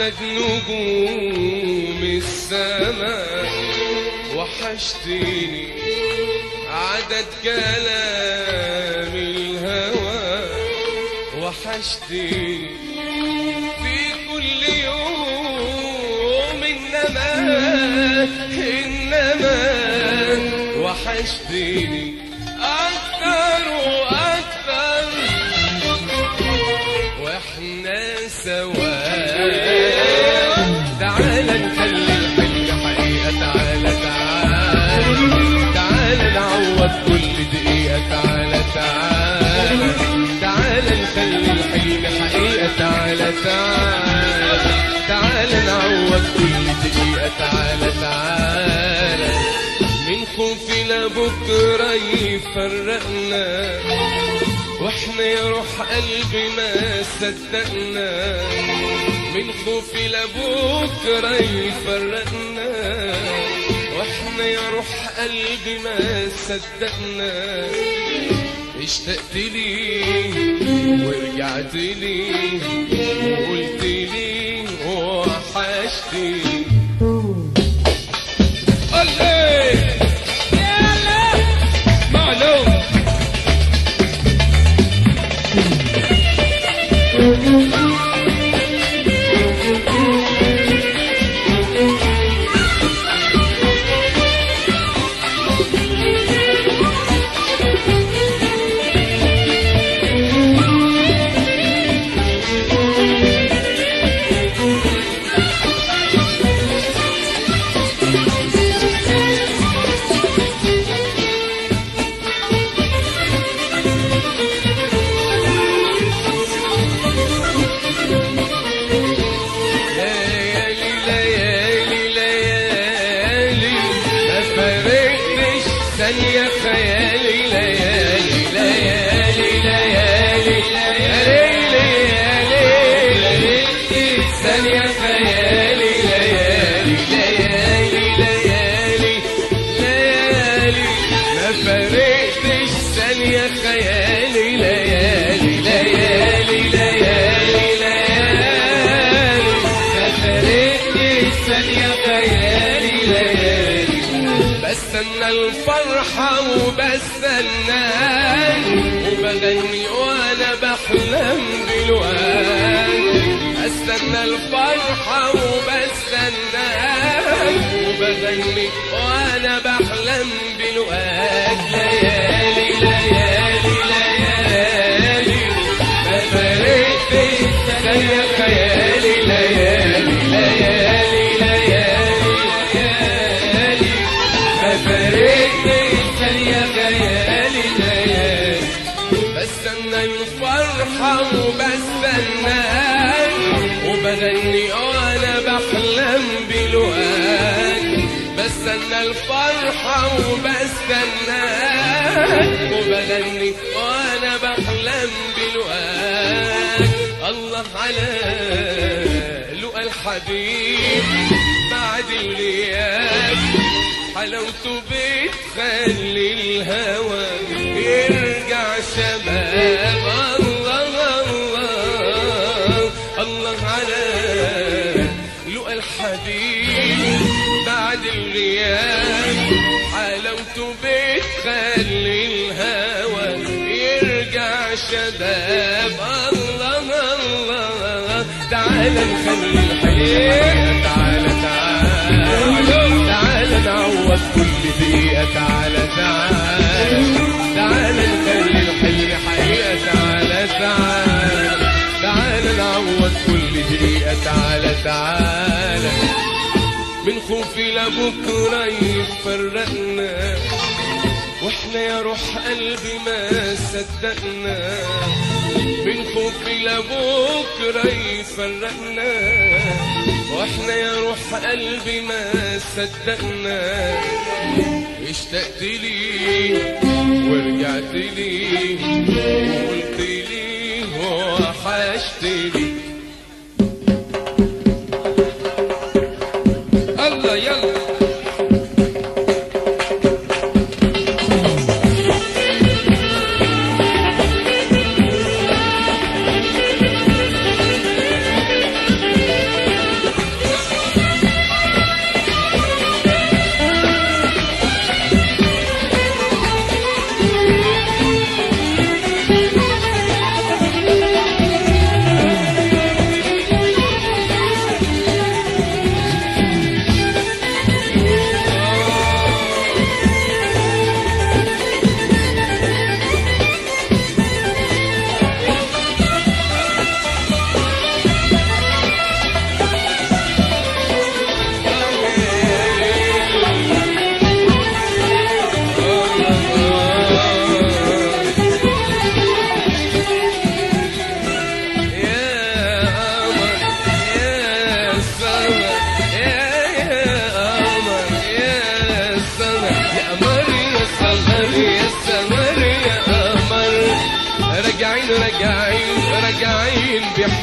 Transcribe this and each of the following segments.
عدد نجوم السماء وحشتني عدد كلام الهوى وحشتني في كل يوم إنما إنما وحشتني أكثر وأكثر واحنا سوا تعال نخلي الحلم حقيقة تعال تعال تعال نعوض كل دقيقة تعال تعال تعال نخلي الحلم حقيقة تعال تعال تعال نعوض كل دقيقة تعال تعال من خوفي لبكرة يفرقنا واحنا يا روح قلبي ما صدقنا من خوفي لبكرة يفرقنا واحنا يا روح قلبي ما صدقنا اشتقت لي ورجعت لي وقلت لي وحشتني الله معلوم ليالي ليالي ليالي ما فرقتش ثانية خيالي ليالي ليالي ليالي ليالي ليالي ثانية خيالي ليالي ليالي ليالي ليالي ما فرقتش ثانية خيالي ليالي ليالي ليالي ليالي ما فرقتش ثانية خيالي ليالي بستنى الفرحة وبستناك وبغني وانا بحلم بالوان استنى الفرحة وبستناك وبغني وانا بحلم بالوان ليالي ليالي ليالي ما فرقتش ثانية خيالي ليالي ليالي ليالي ليالي ما فرقتش ثانية خيالي ليالي بستنى الفرحة وبستناك وبغني وانا بحلم بالوان بستنى الفرحة وبستناك وبغني وانا بحلم بالوان الله على لقى الحبيب بعد الغياب حلاوته بتخلي الهوى يرجع شباب الله الله الله على لقى الحبيب بعد الغياب حلاوته بتخلي الهوى يرجع شباب الله الله تعال نخلي الحياة تعال تعال تعال نعوض كل دقيقة تعال تعال تعال نخلي الحلم حقيقة تعال تعال تعال نعوض كل دقيقة تعال تعال من خوفي لبكرة يفرقنا واحنا يا روح قلبي ما صدقنا من خوفي لبكرة يفرقنا واحنا يا روح قلبي ما صدقنا اشتقت لي ورجعت لي وقلت لي وحشتني الله يلا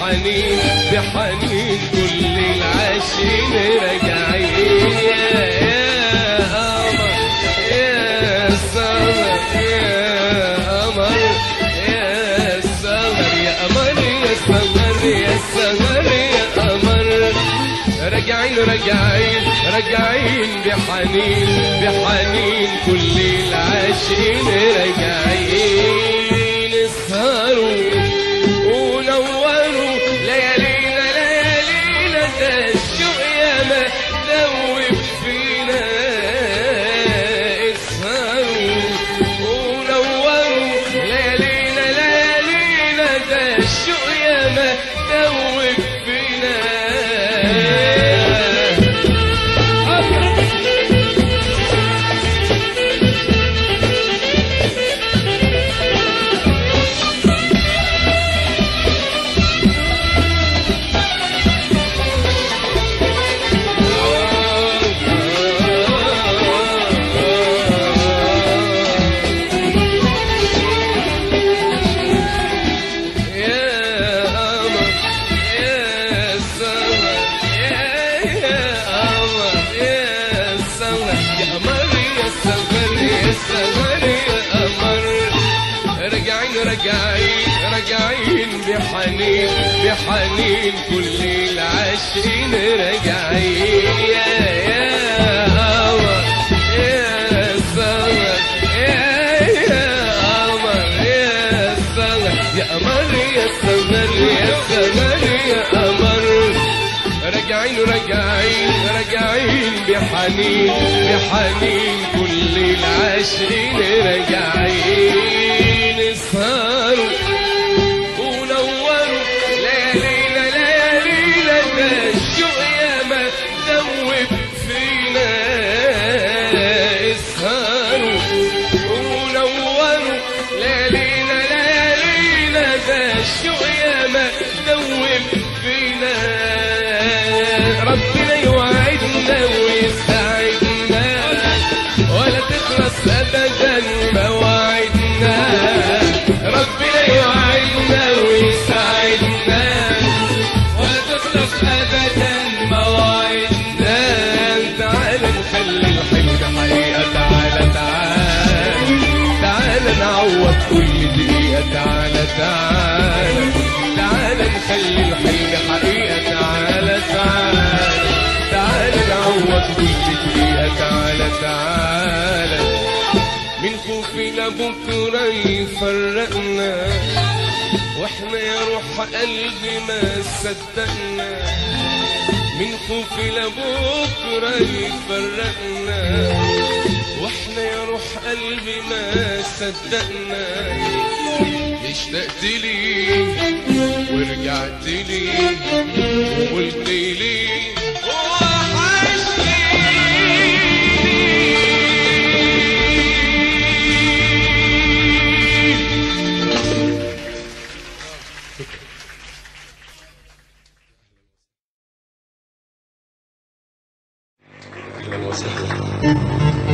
بحنين بحنين كل العاشقين راجعين يا يا قمر يا سمر يا قمر يا سمر يا قمر يا سمر يا سمر يا قمر راجعين راجعين راجعين بحنين بحنين كل العاشقين راجعين اسهروا ونوروا ليالينا ليالينا ده الشوق يا ما دوب فينا اسهروا ونوروا ليالينا ليالينا ده الشوق يا ما دوب فينا يا قمر يا سمر يا يا قمر يا سمر يا قمر يا سمر يا سمر يا قمر راجعين راجعين راجعين بحنين بحنين كل العاشقين راجعين يا يا قمر يا سمر يا يا قمر يا سمر يا قمر يا سمر يا سمر يا قمر راجعين راجعين راجعين بحنين بحنين كل العاشقين راجعين اسهروا ونوروا ليالينا ليالينا ده الشوق يا ما دوب فينا اسهروا ونوروا ليالينا ليالينا ده الشوق يا ما دوب فينا ربنا يوعدنا ويساعدنا ولا تخلص ابدا مواعيدنا ربنا يوعدنا ويساعدنا ولا تخلص ابدا مواعيدنا تعال نخلي الحلم حقيقه تعال تعال تعال نعوض كل دقيقه تعال تعال تعال نخلي الحلم حقيقه تعال تعال تعال نعوض كل دقيقه تعال تعال من خوفي لبكرة يفرقنا واحنا يا روح قلبي ما صدقنا من خوفي لبكرة يفرقنا واحنا يا روح قلبي ما صدقنا اشتقت لي ورجعت لي وقلت لي وحشني اهلا وسهلا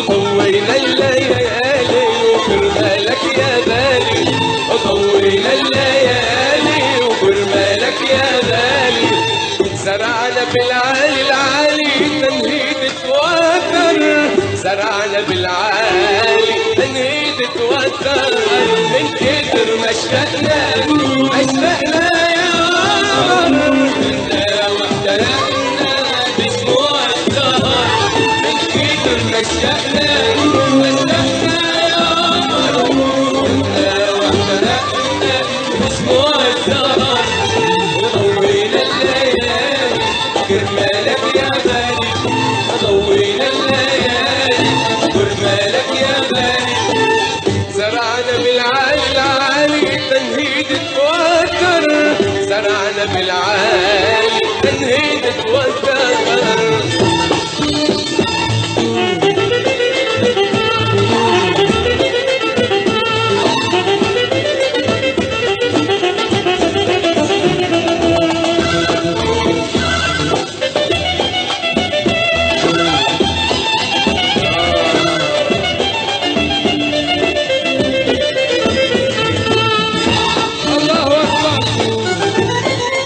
وطوينا الليالي وكرمالك يا بالي وطوينا الليالي وكرمالك يا بالي زرعنا بالعالي العالي تنهيد توتر زرعنا بالعالي تنهيد توتر من كتر ما اشتقنا ما اشتقنا يا قمر كنا واحترقنا بشموع السهر من كتر ما اشتقنا ما اشتقنا يا قمر كنا واحترقنا بشموع السهر وضوينا الليالي كرمالك يا غالي ضوينا الليالي كرمالك يا غالي زرعنا بالعالي العالي تنهيد توتر زرعنا بالعالي تنهيد توتر الله اكبر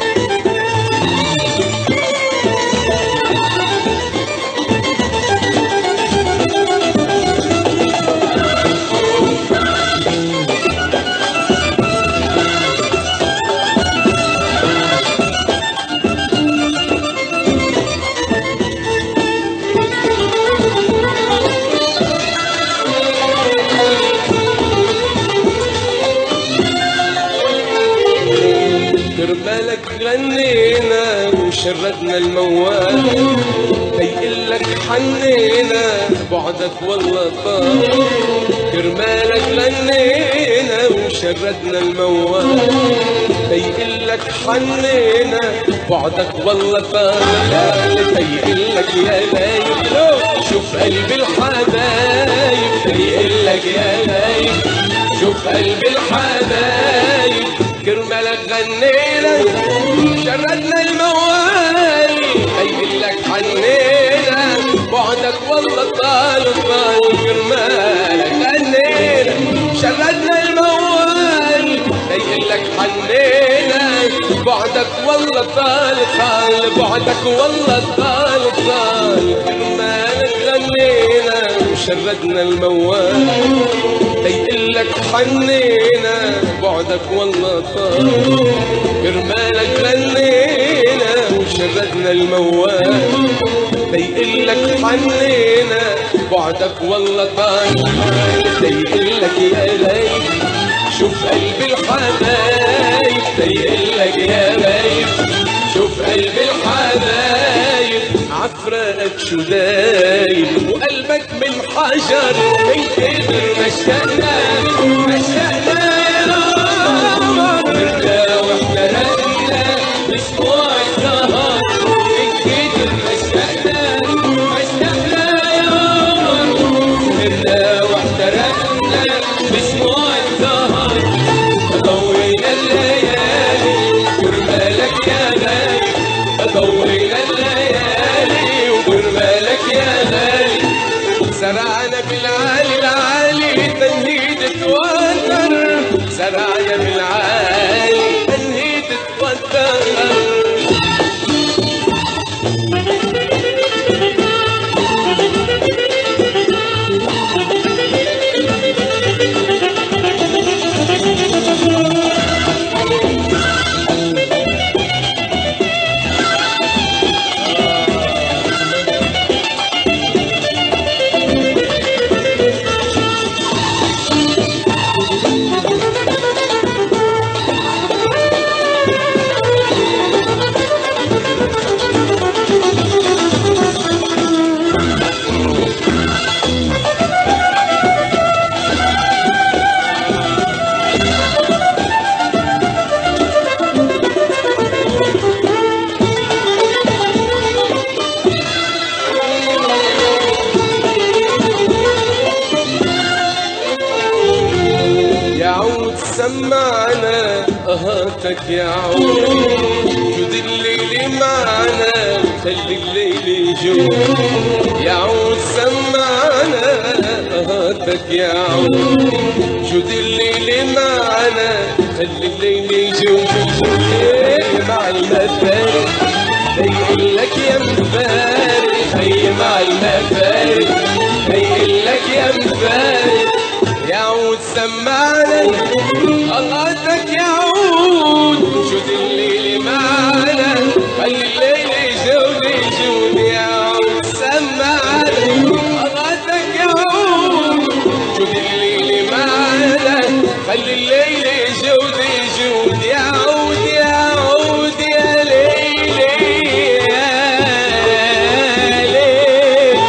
كرمالك غنينا وشردنا الموال بيقلك حنينا بعدك والله طال كرمالك غنينا وشردنا الموال بيقلك حنينا بعدك والله طال بيقلك يا بايب شوف قلب الحبايب بيقلك يا بايب شوف قلب الحبايب كرمالك غنينا شردنا الموالي قايل لك حنينا بعدك والله طال طال كرمالك غنينا شردنا الموالي قايل لك حنينا بعدك والله طال طال بعدك والله طال طال كرمالك غنينا وشردنا الموال قايل لك حنينا بعدك والله طال كرمالك غنينا وشردنا الموال قايل لك حنينا بعدك والله طال قايل لك يا ليل شوف قلب الحبايب قايل لك يا ليل شوف قلب الحبايب عفرقك شو دايب وقلبك من حجر من كتر ما اشتقنا ما اشتقنا يا قمر كنا واحترقنا بشموع السهر من كتر ما اشتقنا ما اشتقنا يا قمر كنا واحترقنا بشموع السهر طوينا الليالي كرمالك يا غالي طوينا الليالي وكرمالك يا غالي زرعنا بالعالي العالي تنهيد توتر زرعنا بالعالي تنهيد توتر يا عود سمعنا قهاتك يا عود جود الليل معنا خلي الليل يجود يا عود سمعنا أغاتك يا عود جود الليل معنا خلي الليل يجود يجود مع المفارق هيقول لك يا مفارق هي مع المفارق هيقول لك يا مفارق يا عود سمعنا أغاتك يا عود جود الليل معنا خلي الليل يجود يجود يا عود سمعنا أغاتك يا عود جود الليل معنا خلي الليل يجود يجود يا عود يا عود يا ليل يا ليل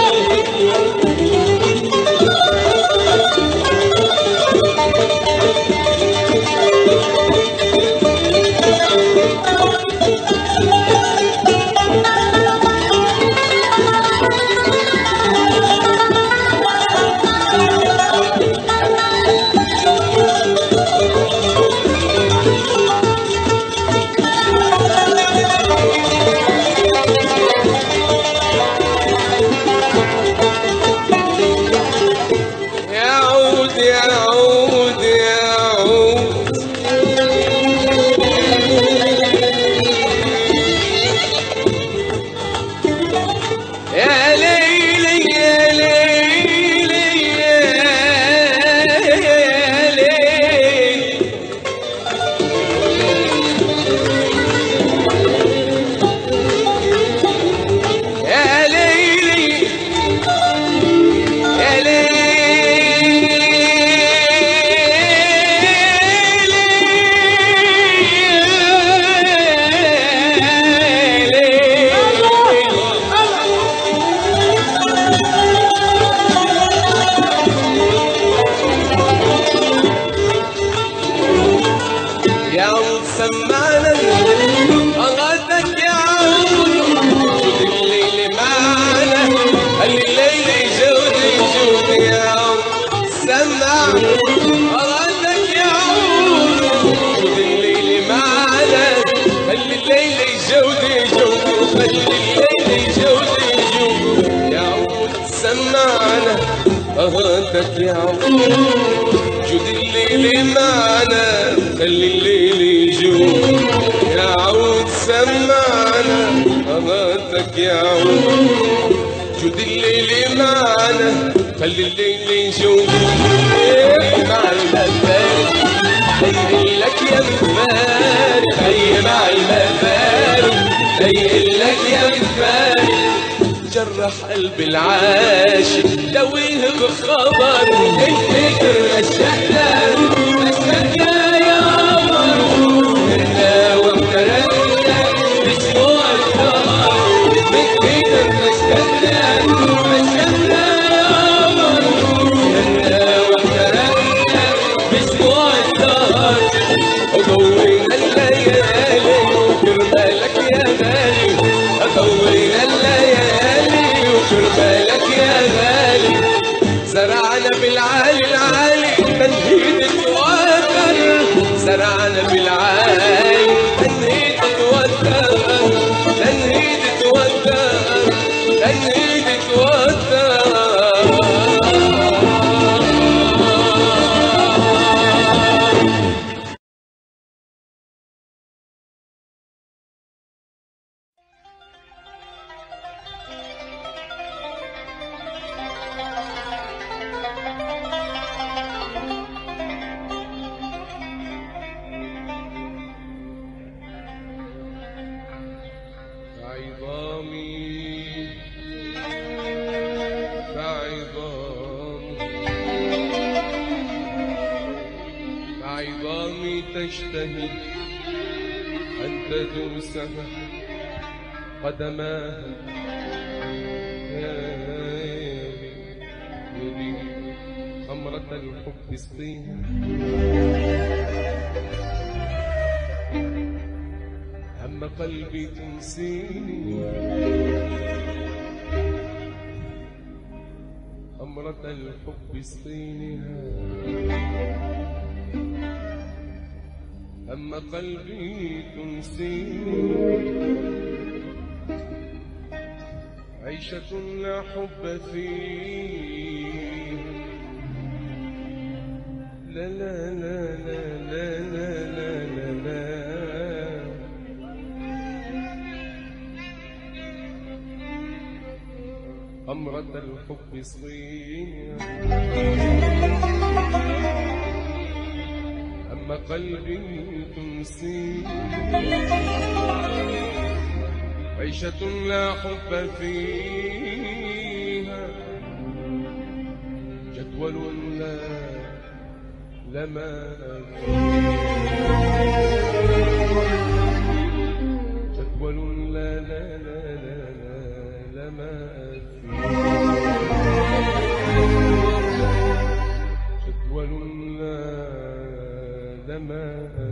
يعود يعود يعود يا ليلي يا ليلي يا ليلي يا ليلي يا يا عود سمعنا أغاثك يا عود جود الليل معنا خلي الليل يجود يجود يا عود سمعنا أغاثك يا عود جود الليل معنا خلي الليل يجود يجود خلي الليل يجود يجود يا عود سمعنا أغاثك يا عود جود الليل معنا خلي الليل يجود يا عود سمعنا أغاثك يا عود جود الليل معنا خلي الليل يجود إيه مع المفارق هيقل لك يا مفارق هي مع المفارق هيقل لك يا مفارق جرح قلب العاشق دويه بخبر الفكر مشكلة مشكلة يا قمر سهرنا وابتركنا باسبوع القمر الفكر مشكلة مشكلة يا قمر سهرنا وابتركنا باسبوع القمر وضوينا الليالي وكربالك يا غالي طوينا الليالي وكربالك يا غالي زرعنا بالعالي العالي تنهيد توتر زرعنا بالعالي تنهيد توتر تنهيد توتر تنهيد توتر عظامي بعظامي بعظامي تشتهي أن تدوسها قدماها يا لي خمرة الحب اسقيها هم قلبي تنسيني أمرة الحب اسقينها هم قلبي تنسيني عيشة لا حب فيه لا لا لا لا لا لا لا لا أمرة الحب صين أما قلبي تمسي عيشة لا حب فيها جدول لا لما جدول لا لا لا لا لا لما جدول لا لما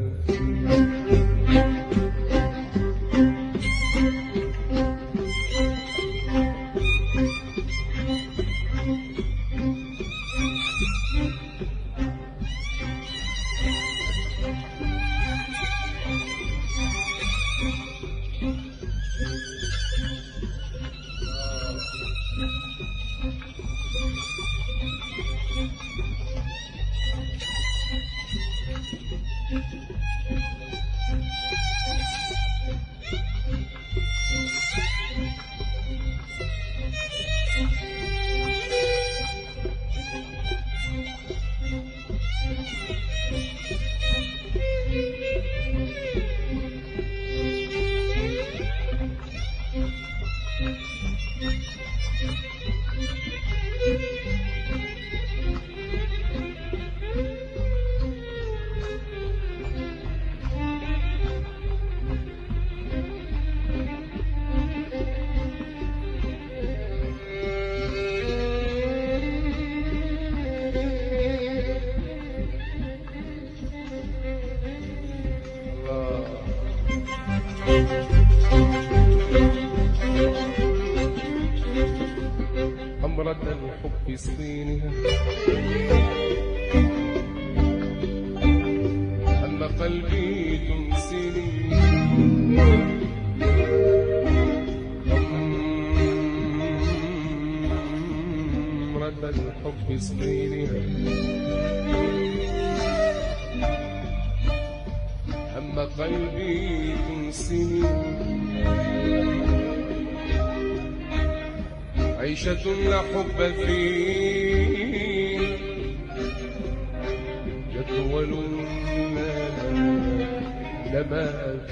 أمرة الحب صينها أما قلبي تنسيني أمرة الحب صينها أما قلبي تنسيني عيشة لا حب فيه جدول لا لما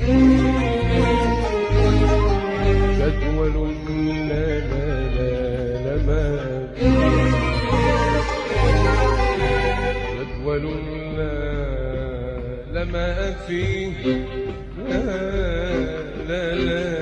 جدول لا لا لا لما جدول لا لما فيه لا لا لا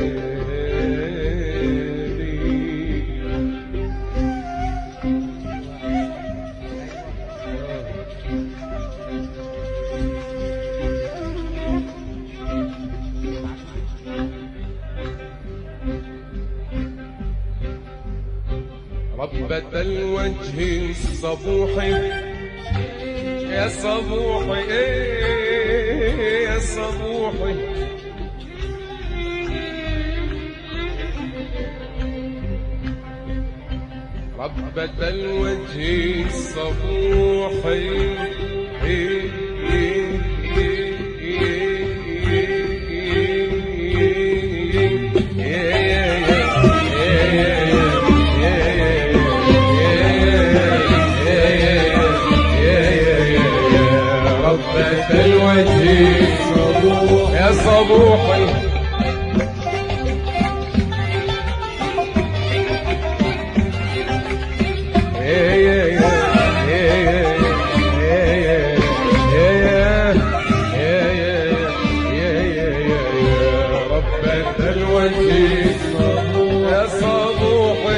ربة الوجه الصبوح يا صبوح إيه يا صبوح ربة الوجه الصبوح إيه إيه إيه ربة الوجه يا صبوح ربة الوجه يا صبوح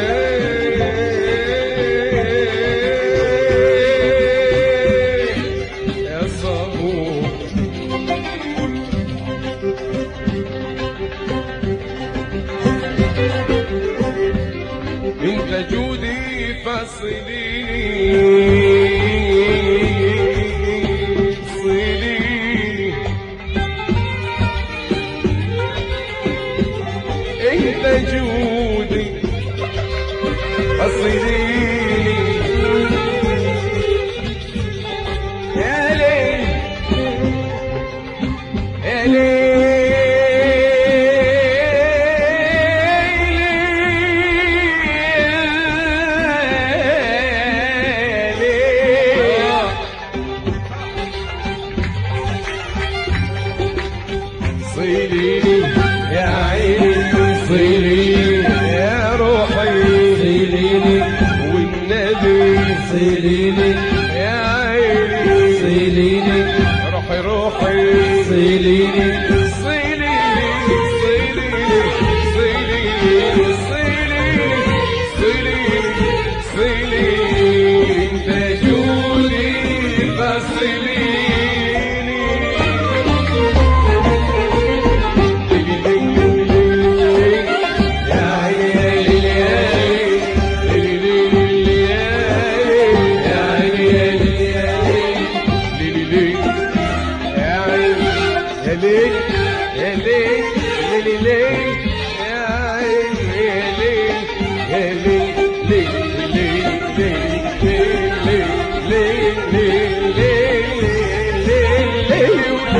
يا صبوح انت جودي فصليني صليني انت جودي فصليني والنبي صيليني يا عيني صيليني روحي روحي صيليني صيلي صيلي صيلي صيلي صيلي صيلي انت جودي فصليني يا عيني يا عيني يا ليل يا ليل ليل ليل يا عين يا ليل يا ليل ليل ليل ليل ليل ليل ليل ليل ليل ليل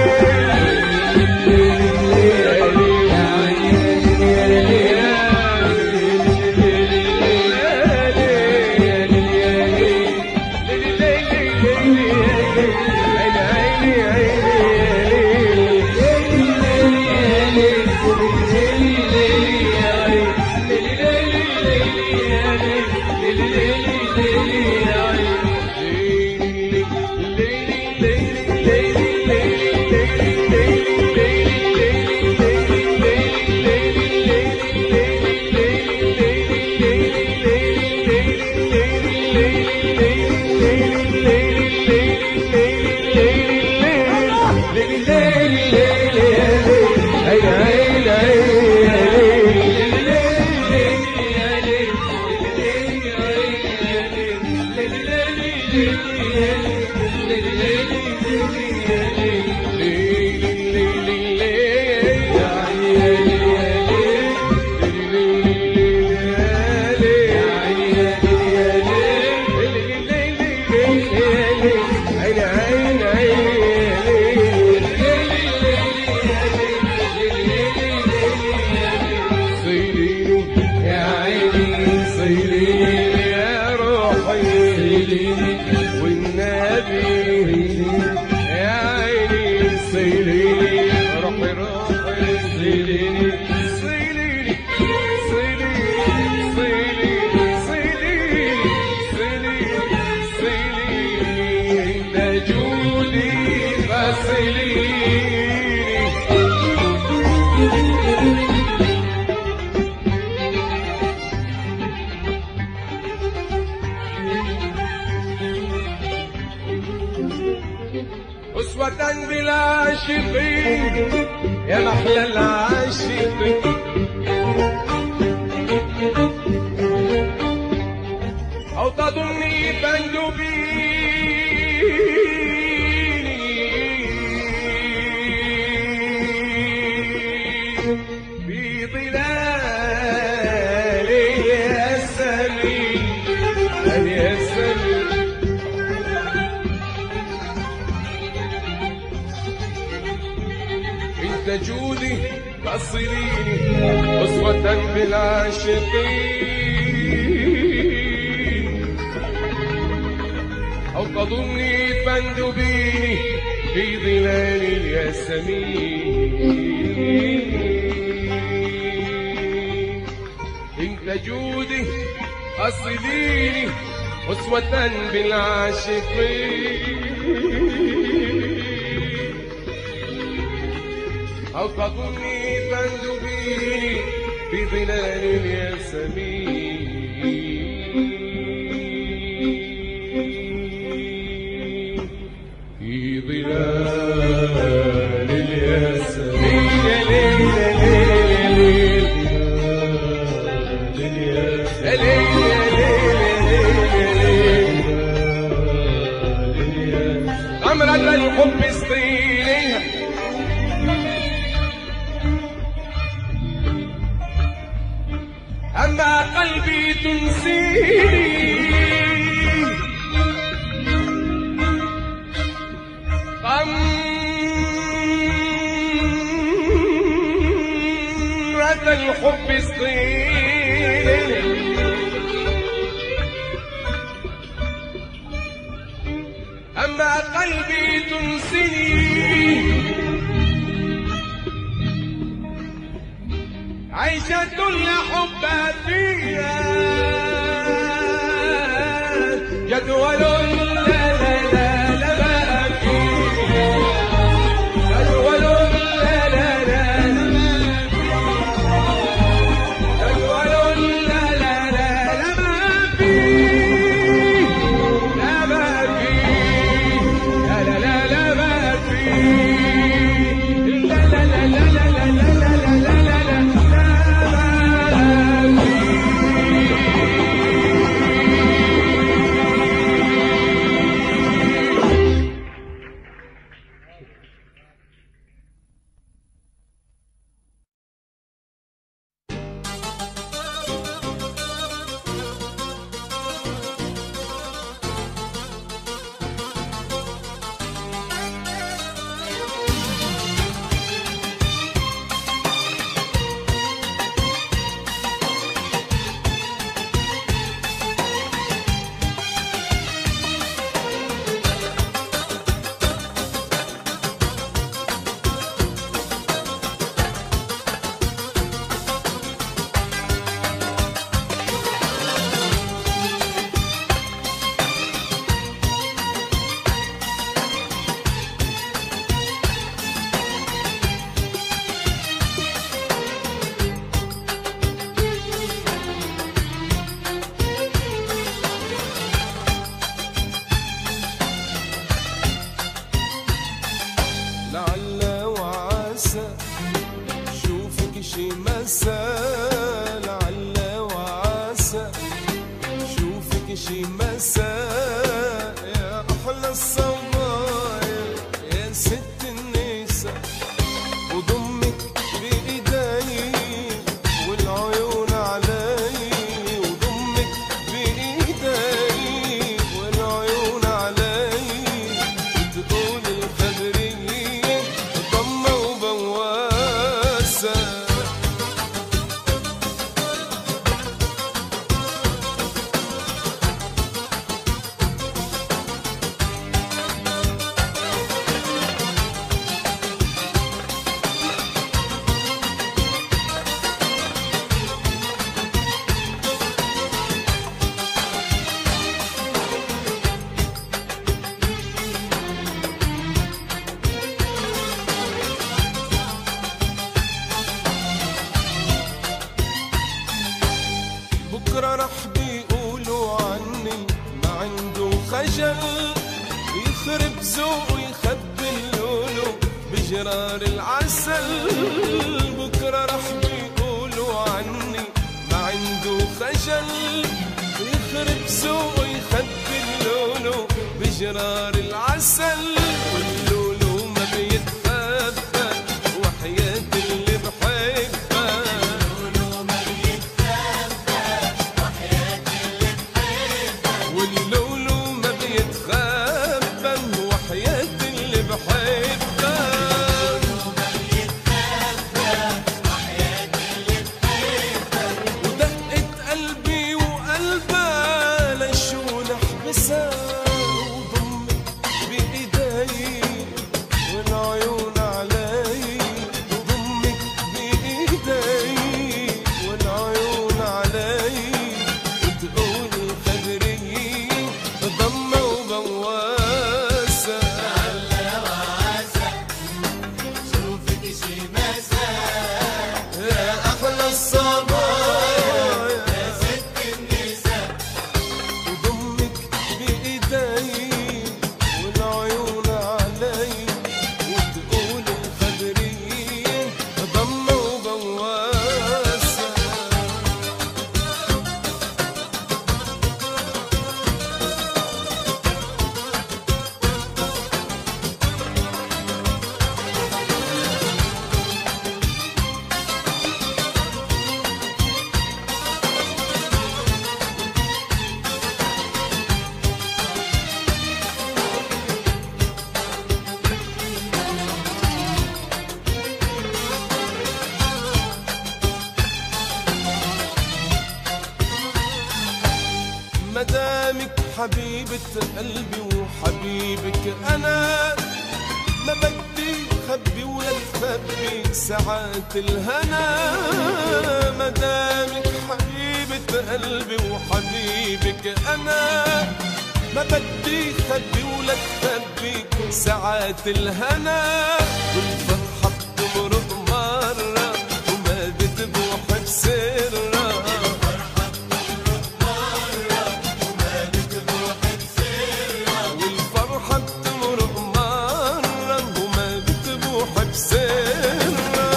يا روحي والنبي يا عيني صيليني روحي روحي صيليني صيليني صيليني صيليني صيليني صيليني صيليني انت جودي فصيليني أسوة بالعاشقين يا محلى العاشقين أو تظني بندبيني بظلال الياسمين الياسمين انت جودي فصليني أسوة بالعاشقين أو تظني فاندبيني في ظلال الياسمين انت جودي أصليني أسوة بالعاشقين أو تظني فاندبيني في ظلال الياسمين في ظلال الياسمين يا ليل يا ليل يا ليل يا ليل يا ليل يا ليل غمرة الحب سطينيها أما قلبي تنسيني غمرة الحب سطيني أما قلبي تنسني عيشة لا حب فيها جدول لا لا لا لا بقى فيه جدول لا لا لا جدول لا لا لا لا بقى فيه لا بقى فيه لا لا لا لا بقى فيه لا لا لا لا لا لا لا لا لا لا لا لا بقى فيه لعل وعسى شوفك شي مساء لعل وعسى شوفك شي مساء يا احلى الصبايا يا ست النساء وضمك بايدي والعيون علي وضمك بايدي والعيون علي تقول الخبرية ضمة وبواسة بكرة رح بيقولوا عني ما عنده خجل يخرب ذوقه يخبي اللولو بجرار العسل بكرة رح بيقولوا عني ما عنده خجل يخرب ذوقه يخبي اللولو بجرار العسل واللولو ما بيتخبى وحياة اللي بحبها واللولو ما بيتخبى وحياة اللي بحبها ودقت قلبي وقلبها لشو نحبسها وضمك بإيدي والعيون علي وضمك بإيدي والعيون علي وتقول الخبرية ضمة وبواسة يا أحلى الصبايا يا ست النساء وضمك بإيدي والعيون علي وتقول الخبرية ضمة وبواسة مدامك حبيبة قلبي وحبيبك أنا ما بدي خبي ولا تخبي ساعات الهنا مدامك حبيبة قلبي وحبيبك أنا ما بدي خبي ولا تخبي ساعات الهنا والفرحة بتمرق مرة وما بتبوح بسرها والفرحة بتمرق مرة وما بتبوح بسرها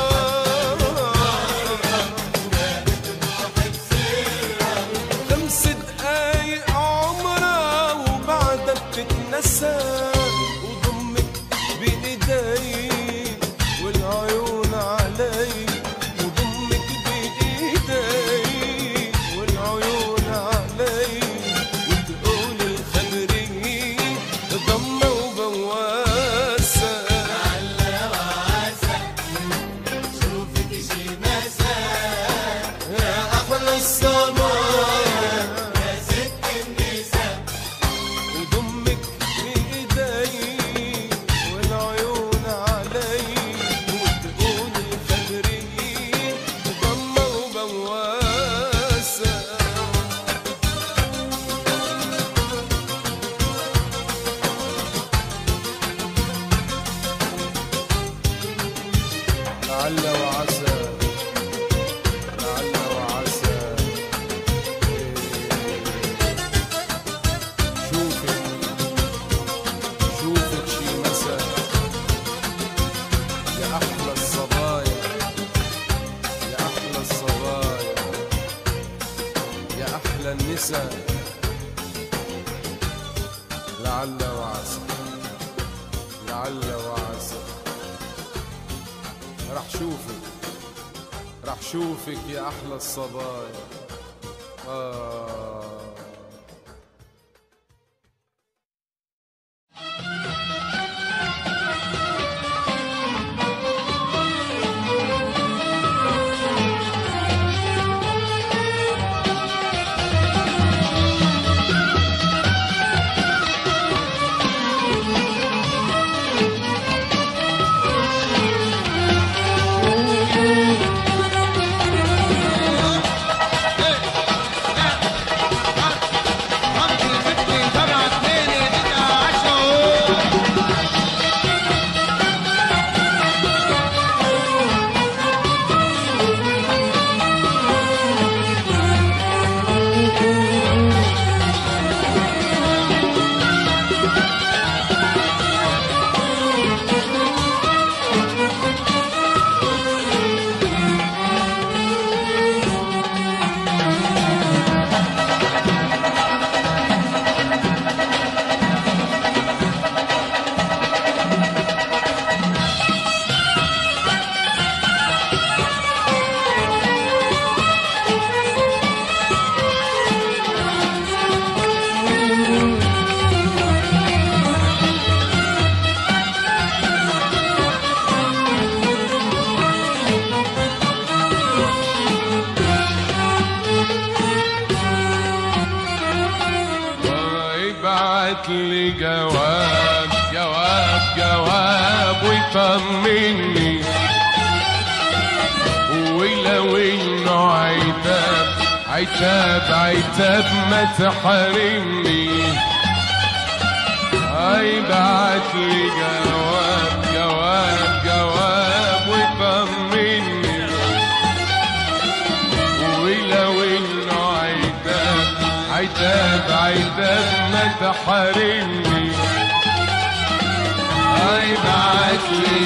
خمس دقايق عمرها وبعدها بتتنسى وضمك بايدي والعيون علي وضمك بايدي والعيون علي وتقول الخبرية ضمة وبواسة يا أحلى الصبايا وضمك بإيدي والعيون علي وتقول الخبرية ضمة وبواسة لعل وعسى لعل وعسى شوفك شوفك شي مساء يا أحلى الصبايا يا أحلى الصبايا يا أحلى النساء لعل وعسى لعل وعسى راح شوفك راح شوفك يا أحلى الصبايا آه ابعت لي جواب جواب جواب ويطمني ولو انه عتاب عتاب عتاب ما تحرمني ابعت لي جواب جواب جواب ويطمني ولو انه عتاب عتاب عتاب ما تحرمني ابعت لي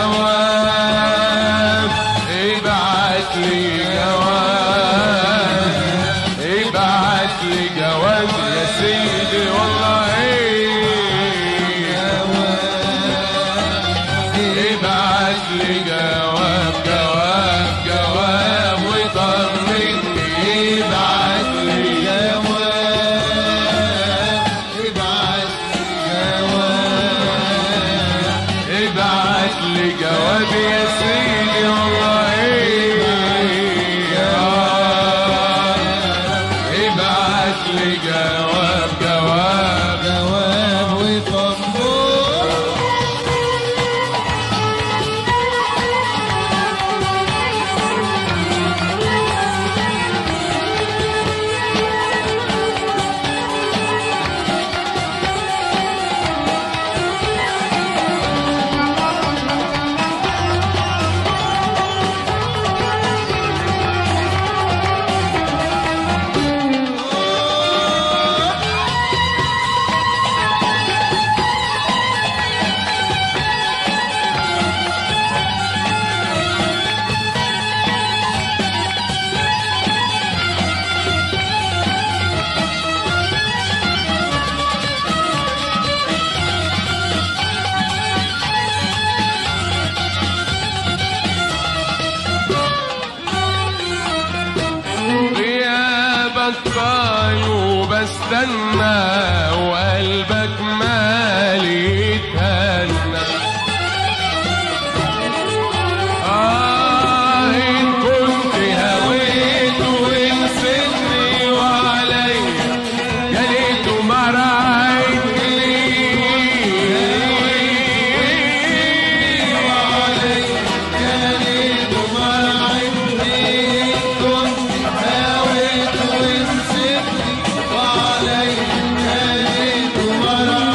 جواب ابعت لي جواب ابعت لي جواب يا سيدي والله ابعت لي جواب جواب جواب وطمني ابعت لي جواب ابعت لي جواب ابعت لي جواب يا سيدي والله تتهنى وقلبك مال يتهنى آه إن كنت هويت ونسيتني وعليا يا ليت ما راعيتني وعليا يا ليت ما راعيتني كنت هويت ونسيتني وعليا يا ليت ما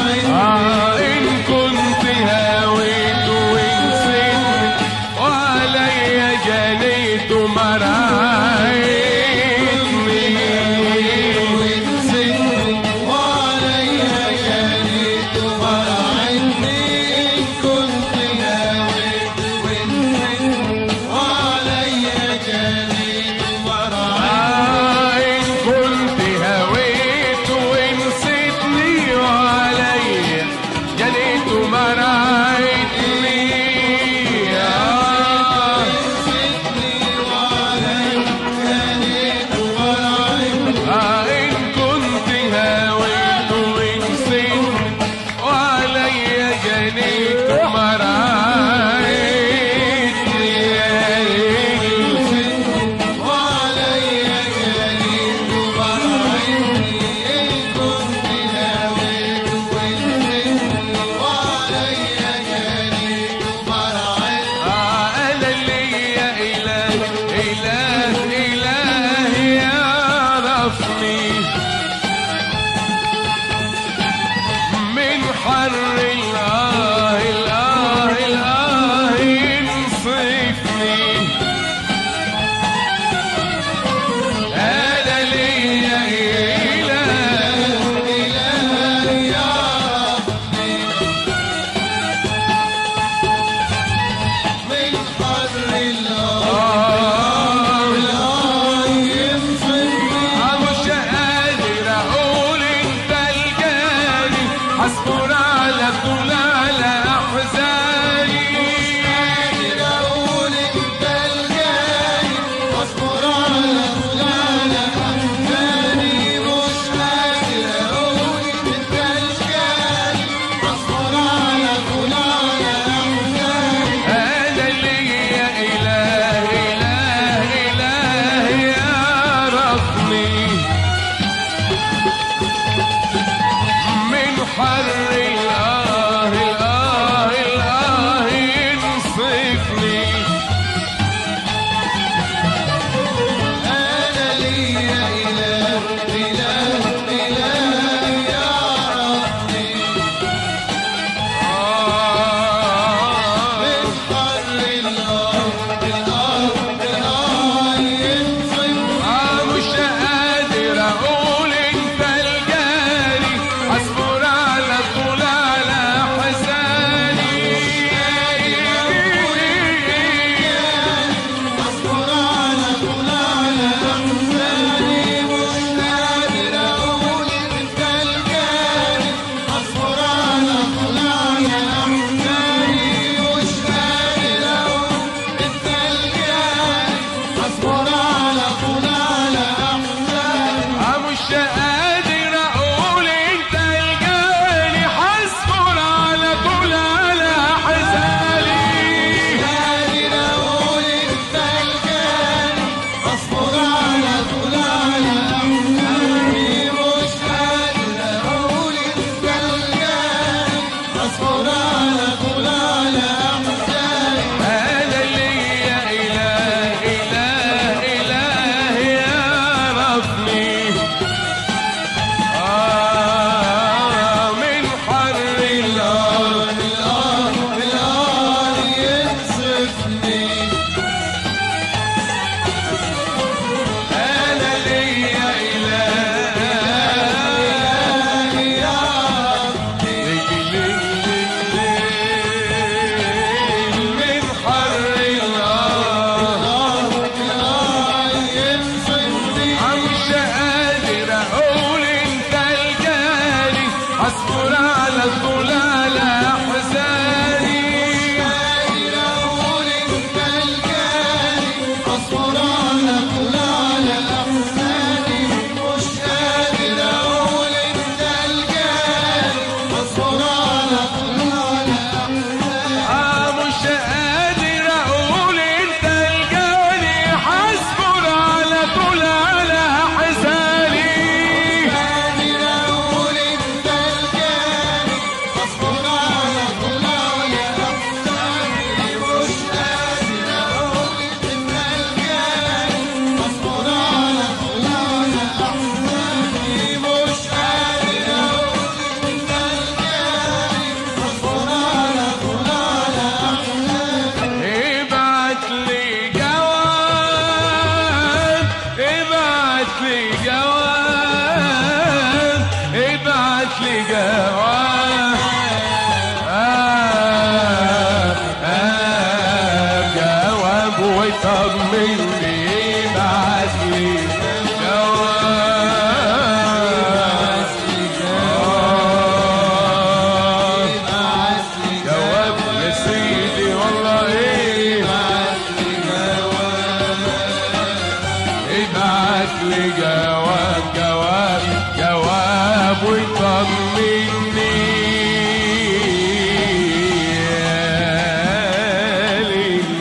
وطمني يا ليل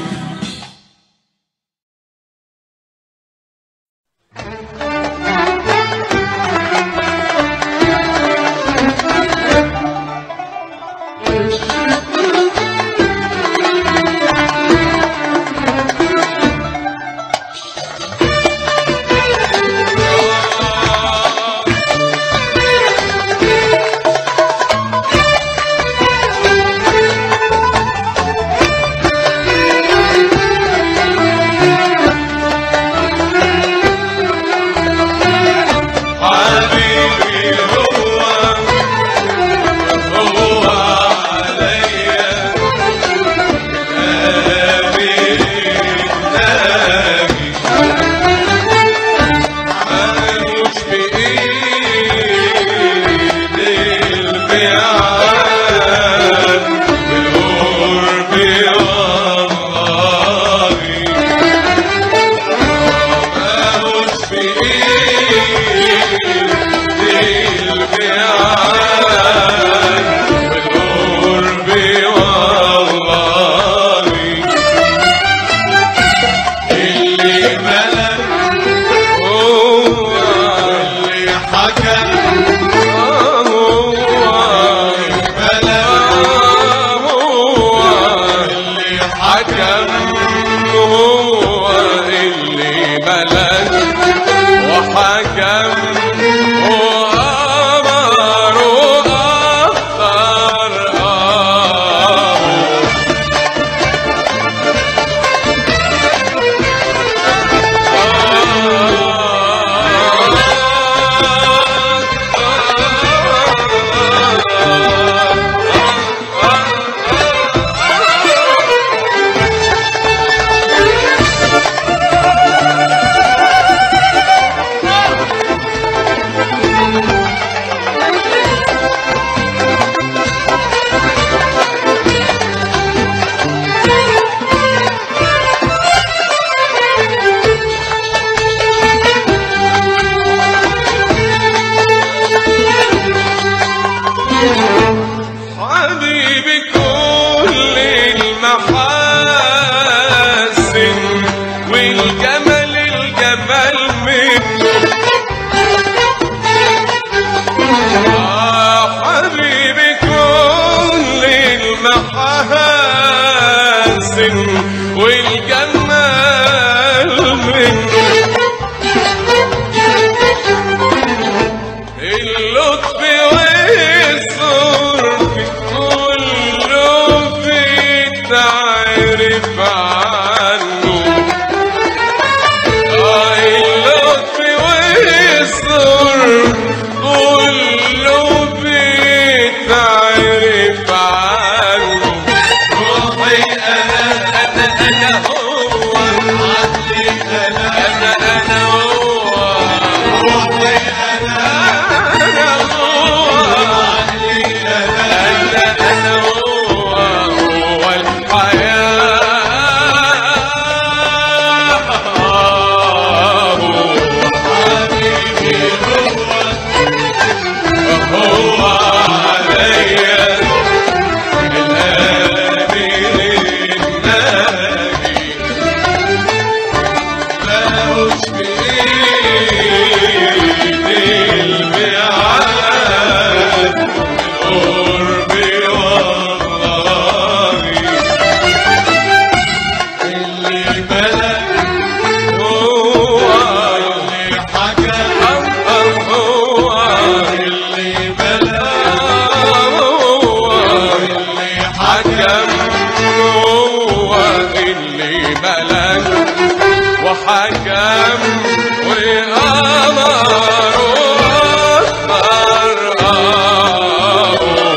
حبيبي هو هو عليا قابل النبي مالوش بإيد البيعان والقرب والله مالوش بإيد البيعان والقرب والله اللي ملك هو اللي حكم هو ملك هو اللي حكم هو اللي ملك وحكم وأمر وأخر آه حبيبي كل المحاسن والجمال الجمال منه آه حبيبي كل المحاسن والجمال منه اللطف والصرف كله بتعرف عنه آه اللطف والصرف كله بتعرف عنه روحي انا انا انا هو عقلي انا انا انا هو روحي انا انا هو عقلي انا انا انا هو هو الحياة حبيبي هو هو عليا الآمن النبي ملوش بإيد البيعان القرب والله اللي ملك هو اللي حكم هو اللي ملك هو اللي حكم هو اللي ملك وحكم وأمر وأخر آه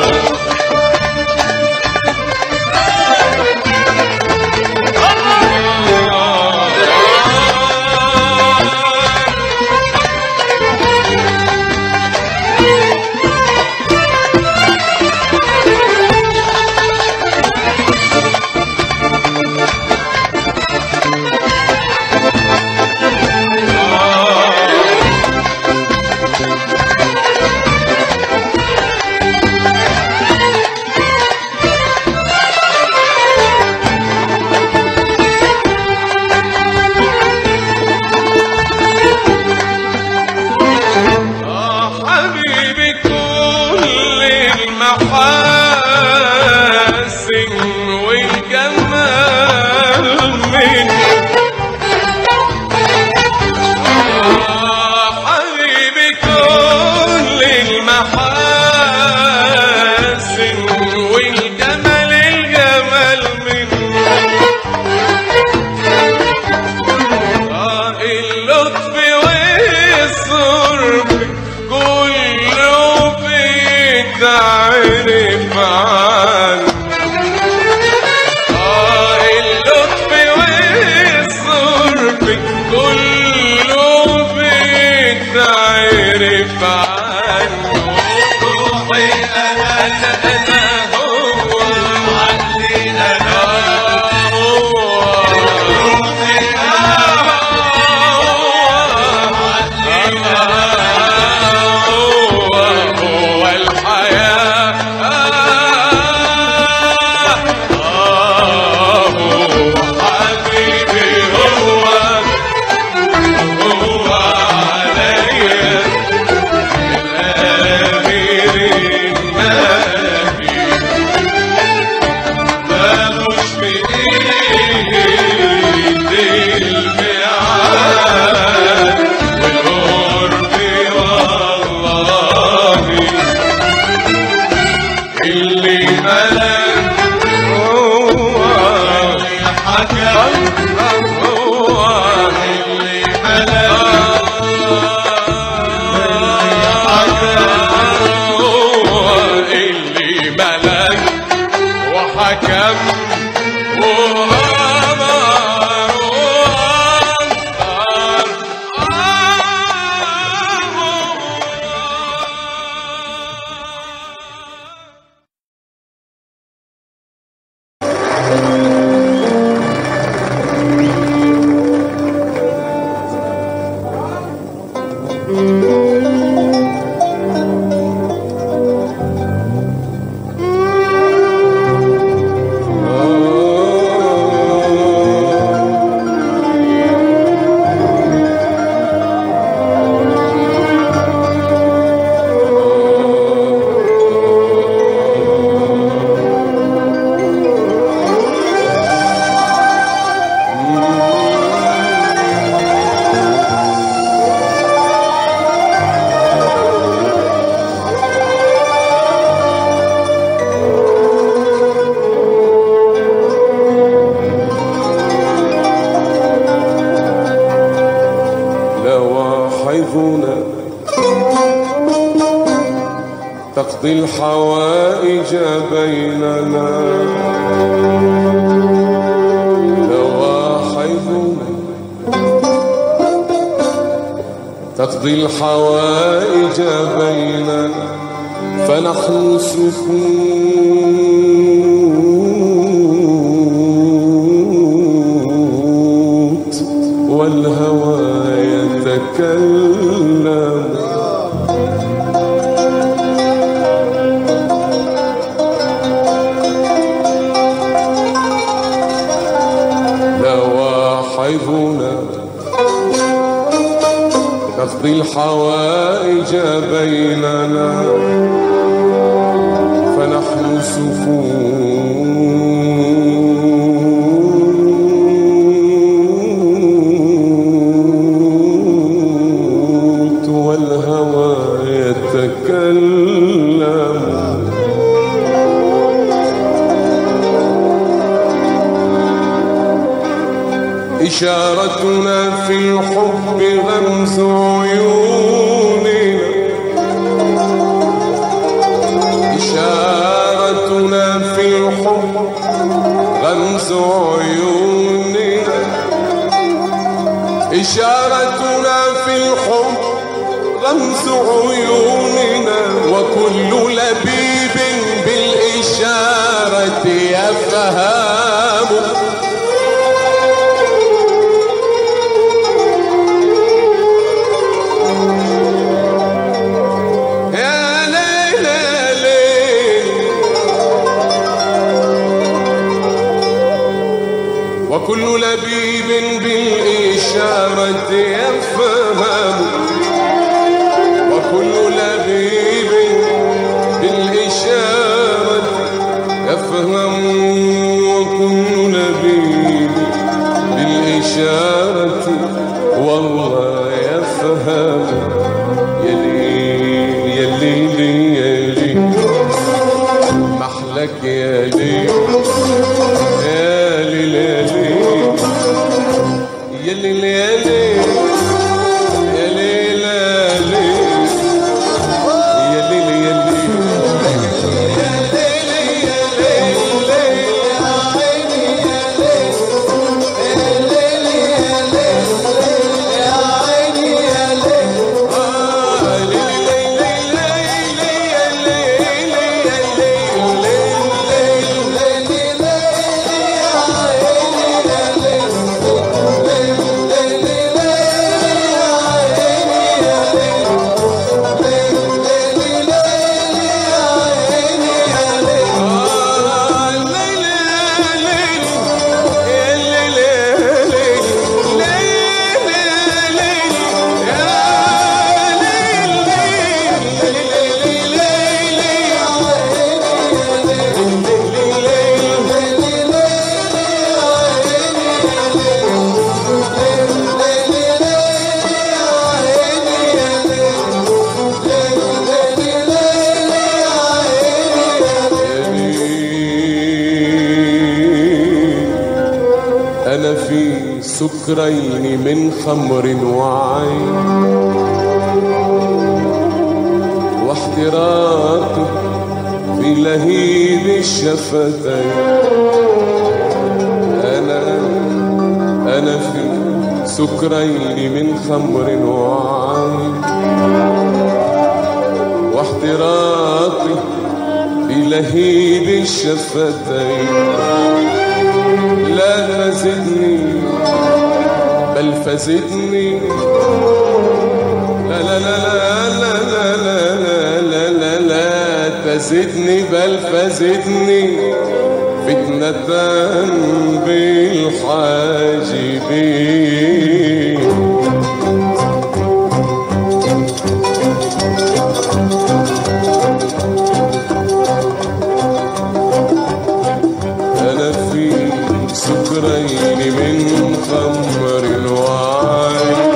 انا انا هو عقلي انا هو روحي انا هو هو الحياة آه هو حبيبي هو هو عليا الأمير النبي مالوش بإيدي الميعاد والقرب والله اللي ملك هو اللي حكم هو اللي هو اللي ملك وحكم وأمر وأنصر لواحظنا تقضي الحوائج بيننا لواحظنا تقضي الحوائج بيننا فنحن سكوت والهوى يتكلم لواحظنا تقضي الحوائج بيننا فنحن سكوت والهوى يتكلم إشارتنا في الحب غمز عيوننا إشارتنا في الحب غمز عيوننا إشارتنا في الحب غمز عيوننا وكل لبيب بالإشارة يفهم يا ليل يا ليل وكل لبيب بالإشارة يفهم وكل لبيب بالإشارة يفهم وكل لبيب بالإشارة والله يفهم يلي يلي يلي محلك يلي يلي يلي يلي يلي يلي يلي يلي يلي سكرين من خمر وعين واحتراق في لهيب الشفتين أنا أنا في سكرين من خمر وعين واحتراقي في لهيب الشفتين لا تزدني بل فزدني لا لا لا لا لا لا لا لا لا لا تزدني بل فزدني فتنة بالحاجبين أنا في سكرين من خمر وعين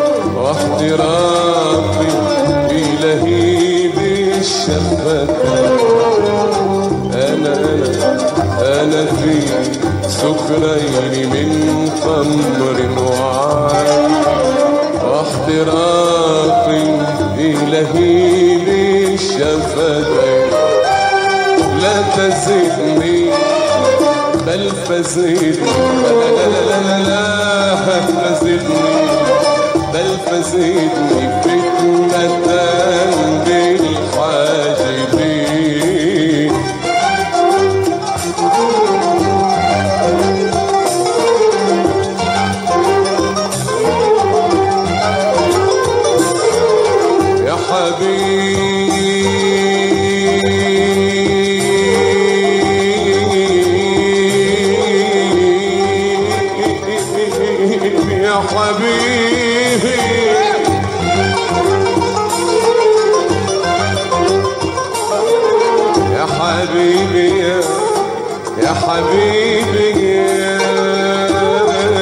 واحتراقي في لهيب الشفتين أنا أنا أنا في سكرين من خمر وعين واحتراقي في لهيب الشفتين لا تزدني بل فزدني لا لا لا لا لا فزدني بل فزدني فتنة بالحاجبين يا حبيبي يا حبيبي يا حبيبي يا يا حبيبي يا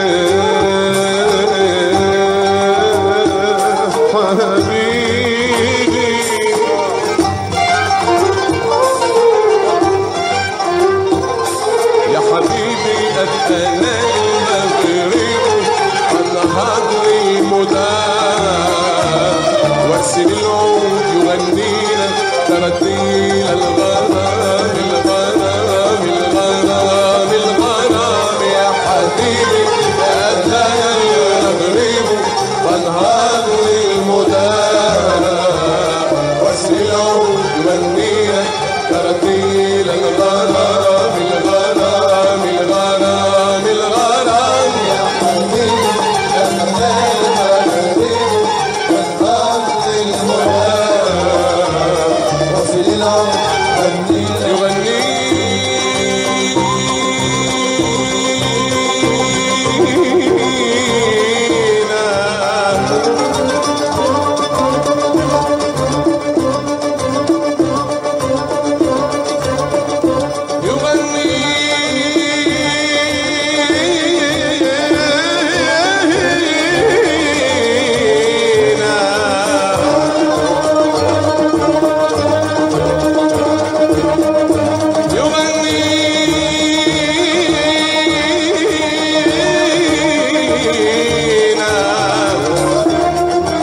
حبيبي يا حبيبي أتنا المغرب أنهض المدام وارسل العود يغنينا ترتيل الغرام الغرام الغرام الغرام يا حبيبي أتنا المغرب وانهض المدام وارسل العود يغنينا ترتيل الغرام الغرام الغرام الغرام يا حبيبي يغنينا يغنينا يغنينا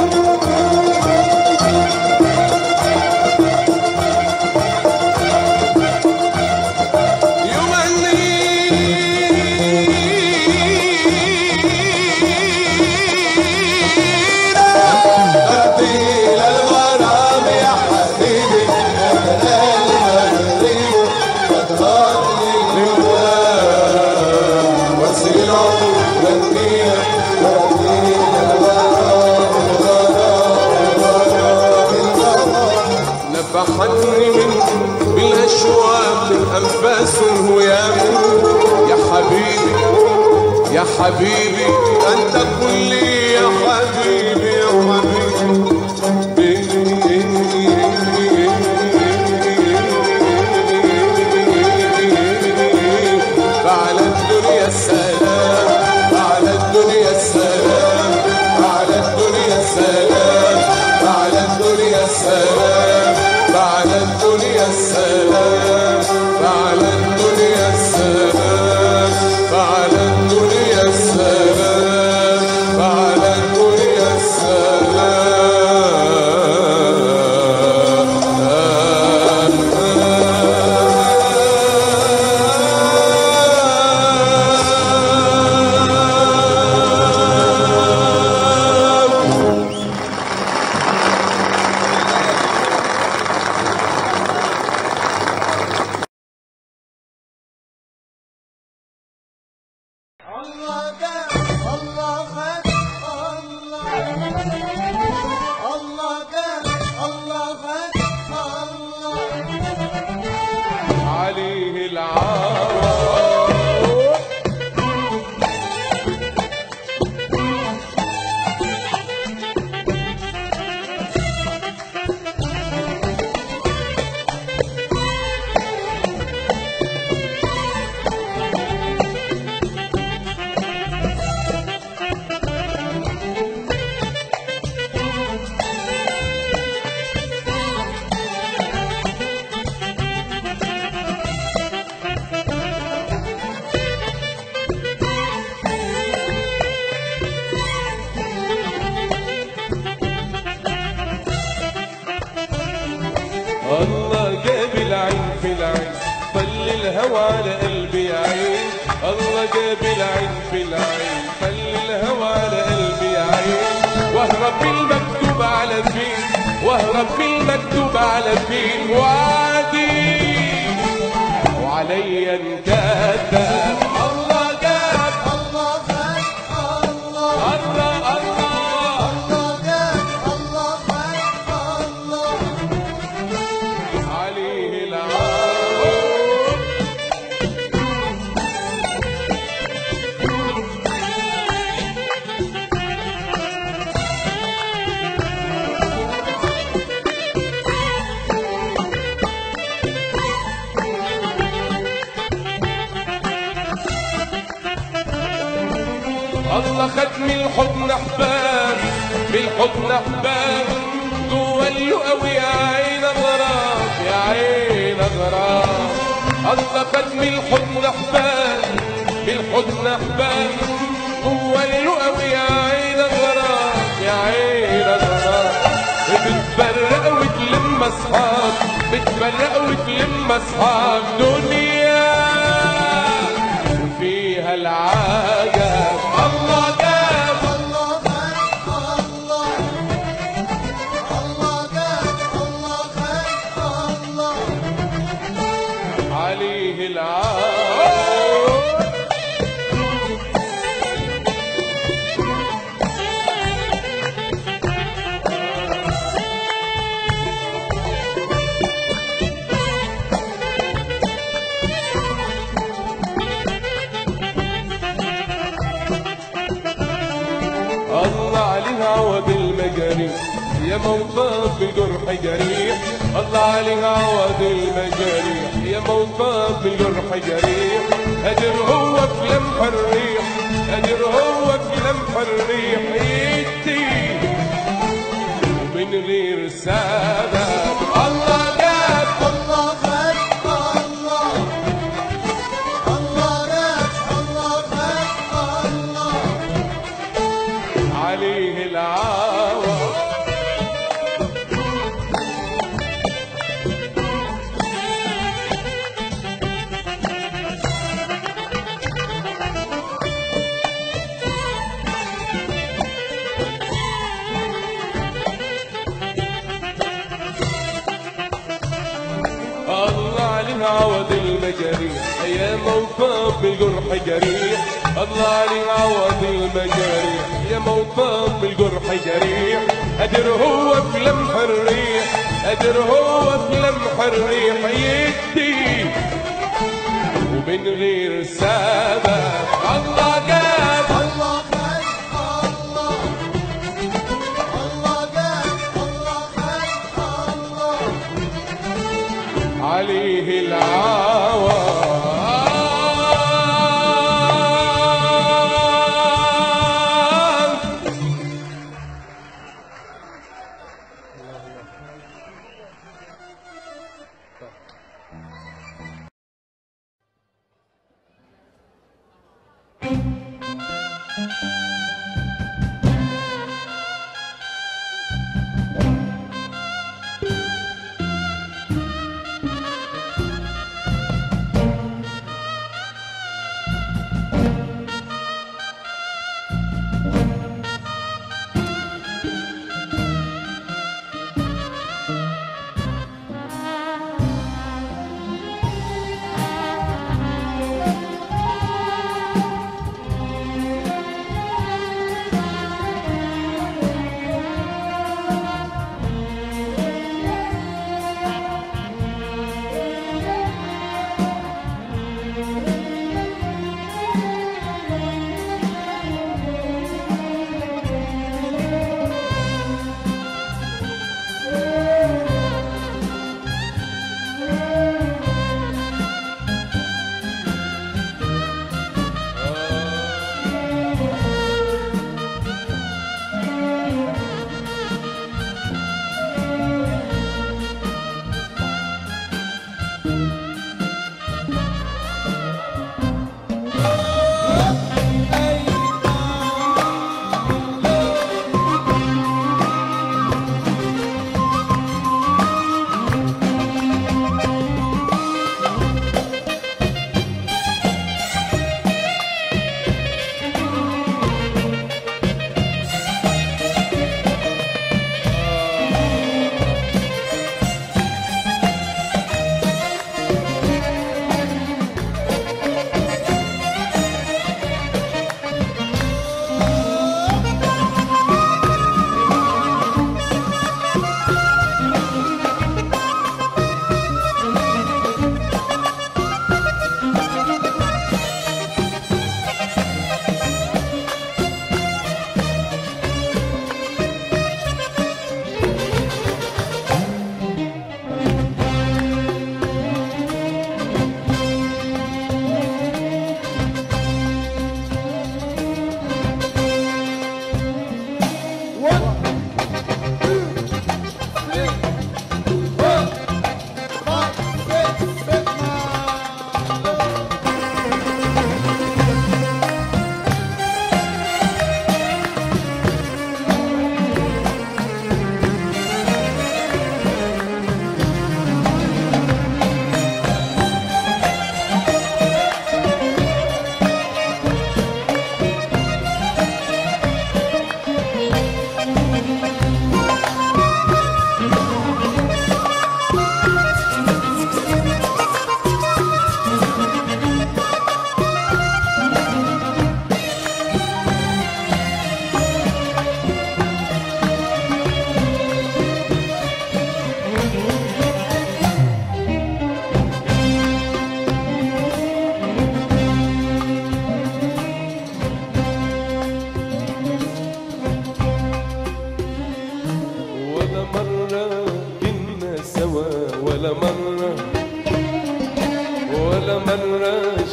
أبديل الغرام يا حبيبي وسيلة والنية نفحتني من بالأشواق الأنفاس الهيام يا حبيبي يا حبيبي أنت كلي يا حبيبي يا حبيبي فعلى الدنيا السلام فعلى الدنيا السلام فعلى الدنيا السلام فعلى الدنيا السلام فعلى الدنيا السلام فعلى الدنيا السلام فعلى الدنيا السلام الهوى على قلبي يا عين الله جاب العين في العين خلي الهوى على قلبي يا عين واهرب بالمكتوب على فين واهرب بالمكتوب على فين وعدي وعليا انكتب الله جاب الله خير الله الله الله الله جاب الله خير الله عليه العون الله خد من الحضن احباب بالحضن احباب جوا اللقا ويا عين غرام يا عين غرام الله خد من الحضن احباب بالحضن احباب جوا اللقا ويا عين غرام يا عين غرام بتفرق وتلم اصحاب بتفرق وتلم اصحاب دنيا وفيها العجب الله جاب الله خير الله الله جاب الله خير الله عليه العون الله عليها عوض المجاريح يا موطن بجرح جريح الله عليها عوض المجاريح يا موطن بجرح جريح قادر هو في لمح الريح قادر هو في لمح الريح يدي ومن غير سبب الله جاب الله خير الله الله جاب الله خير الله عليه العوض الله عليها عوض المجاريح يا موطن بالجرح جريح الله عليها عوض المجاريح يا موطن بالجرح جريح قادر هو في لمح الريح قادر هو في لمح الريح يدي ومن غير سبب الله جاب الله خير الله الله جاب الله خير الله عليه العوض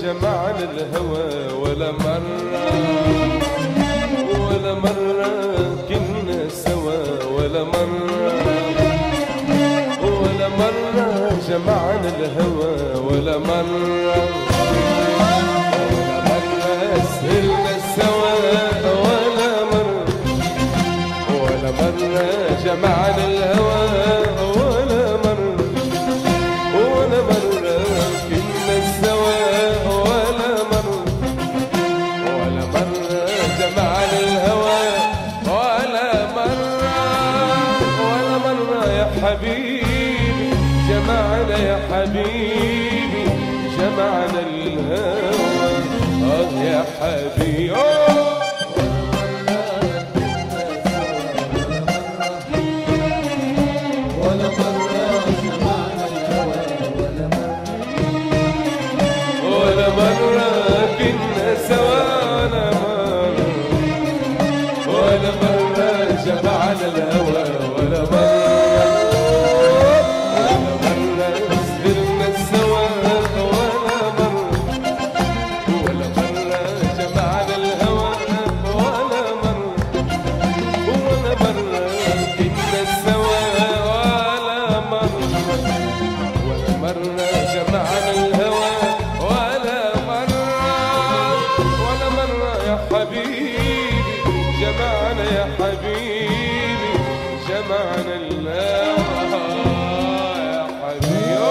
جمعنا الهوى ولا مرة ولا مرة كنا سوا ولا مرة ولا مرة جمعنا الهوى ولا مرة ولا مرة سهرنا سوا ولا مرة ولا مرة جمعنا الهوى ولا مرة ولا مرة كنا سوا ولا مرة ولا مرة جمعنا الهوى ولا مرة ولا مرة يا حبيبي جمعنا يا حبيبي جمعنا الهوى آه يا حبيبي أوه. ولا مرة جمعنا الهوى ولا مرة ولا مرة كنا سوا ولا مرة ولا مرة جمعنا الهوى ولا مرة ولا مرة سهرنا سوا ولا مرة ولا مرة جمعنا الهوى ولا مرة ولا مرة كنا سوا ولا مرة ولا مرة جمعنا الهوى ولا مرة ولا مرة يا حبيبي جمعنا يا حبيبي جمعنا الهوى يا حبيبي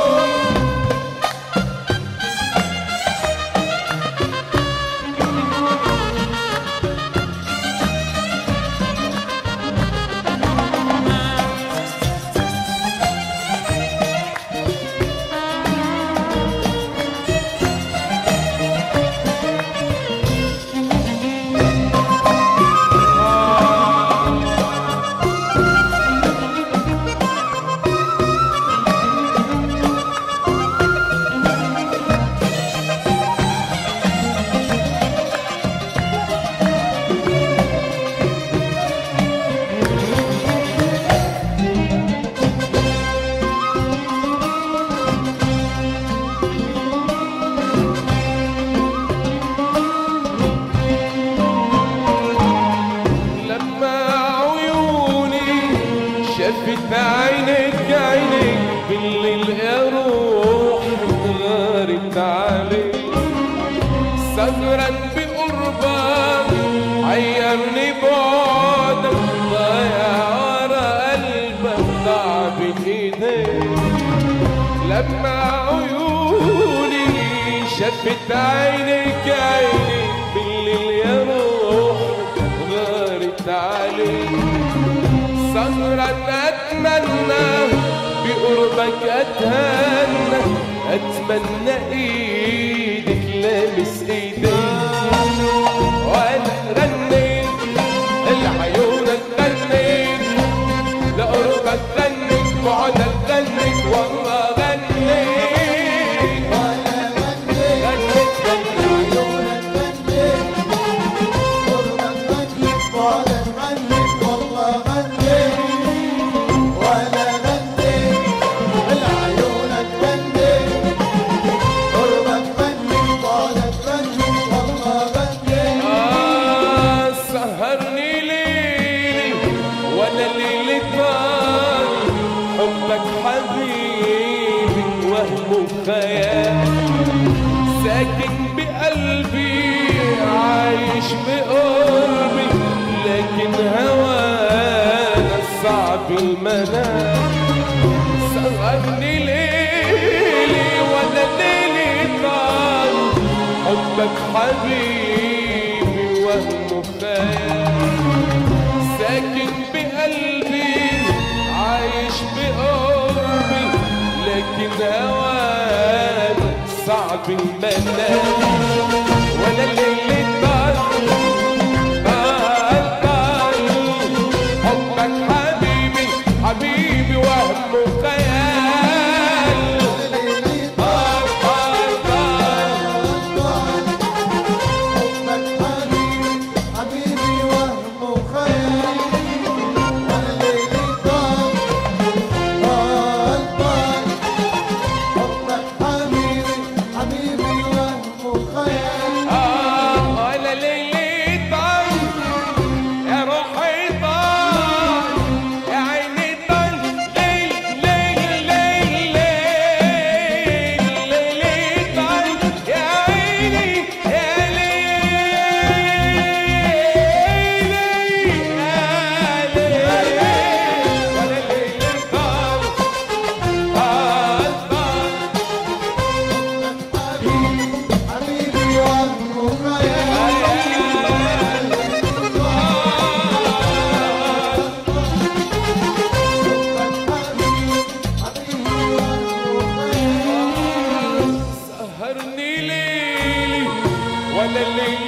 لما عيوني شافت عينك عينك بالليل يا روح غارت عليك سهرا بقربك عيرني بعدك ضايع ورا قلبك ضاع بين ايديك لما عيوني شافت عينك عيني بالليل يا روح غارت عليك سهرا اتمنى بقربك اتهنى اتمنى ايدك لامس ايديك وانا غنيت العيونك غنيت لقربك غنيت بعدك غنيت والله غنيت ولا غنيت غنيت غنيت عيونك غنيت قربك غنيت بعدك غنيت والله غنيت ولا غنيت العيونك غنيت قربك غنيت بعدك غنيت والله غنيت آه سهرني ليلي ولا ليلي طال حبك حبيبي وهم خيال ساكن بقلبي عايش بقربي لكن هوانا صعب المنام سهرني ليلي ولا ليلي طال حبك حبيبي وهم خيال ساكن بقلبي عايش بقربي لكن هواك صعب المنام ولا الليل طال طال طال حبك حبيبي حبيبي وهم خيال ليلي طال طال طال حبك حبيبي حبيبي وهم خيال وانا ليلي طال طال طال حبك حبيبي حبيبي وهم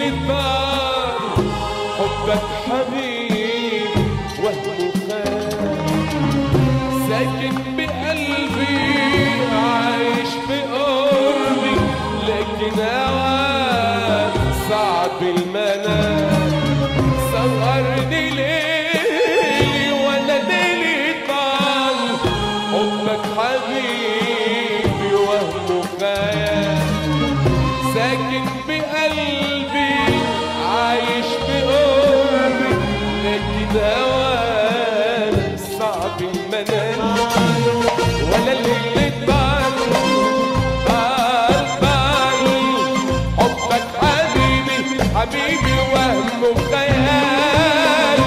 اللي طار حبك حبيبي وهمه خيال ساكن بقلبي عايش بقربي لكن هواك صعب المنام سهرني ليلي ولا ليلي طال حبك حبيبي وهمه خيال ساكن بقلبي عايش بقربي لكن هواك صعب المنام ولا اللي طال طال طال حبك حبيبي حبيبي وهمه خيال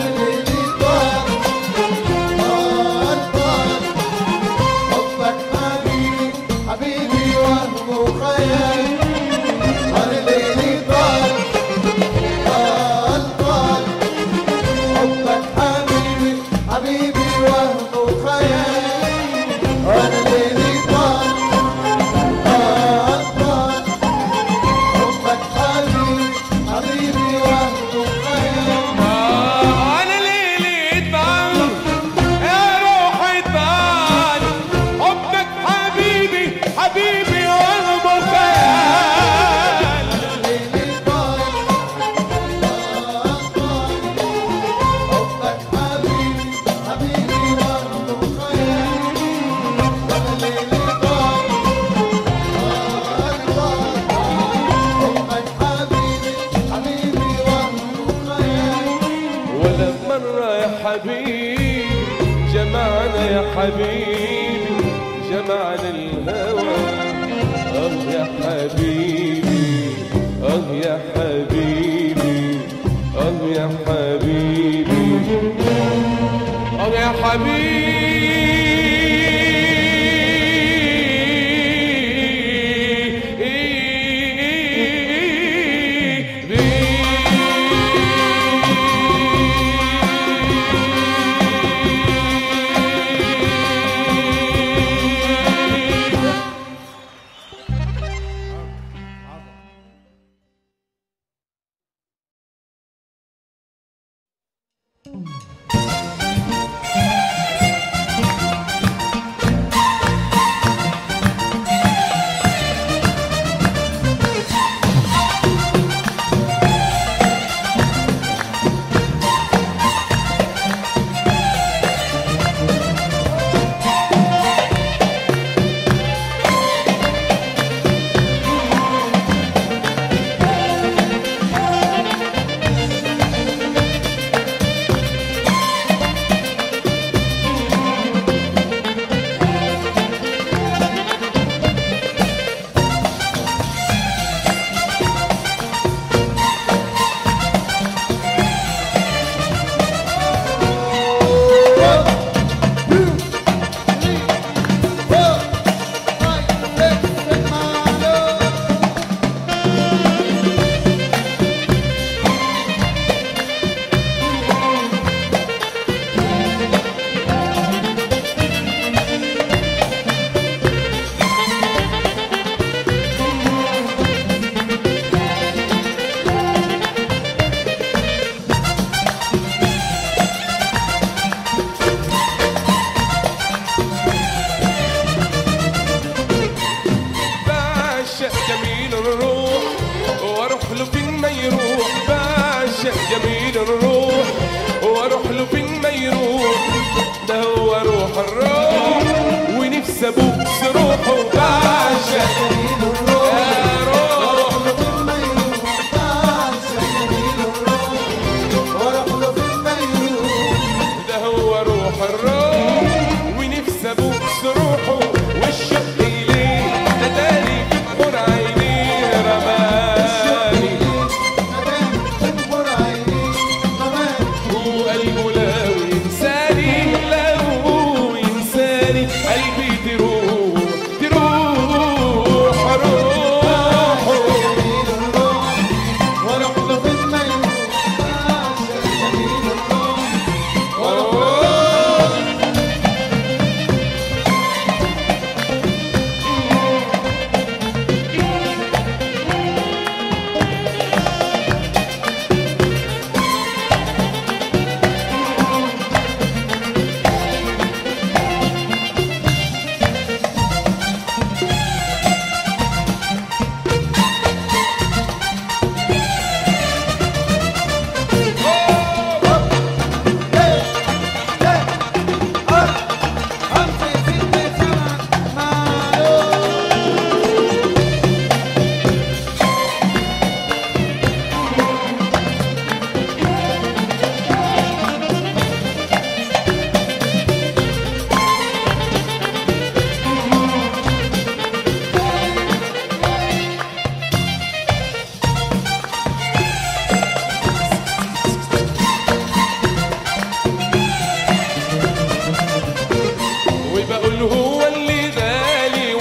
حبك حبيبي حبيبي وهمه خيال وانا ليلي طال طال طال حبك حبيبي حبيبي وهمه خيال وانا ليلي طال طال طال حبك حبيبي حبيبي وهمه خيال انا ليلي طال يا روحي طال حبك حبيبي حبيبي وهمه خيال ليلي طال طال طال حبك حبيبي حبيبي وهمه خيال وانا ليلي طال طال طال حبك حبيبي حبيبي وهمه خيال ولا مرة يا حبيبي جمعنا يا حبيبي جمعنا الهوى اه يا حبيبي اه يا حبيبي اه يا حبيبي اه يا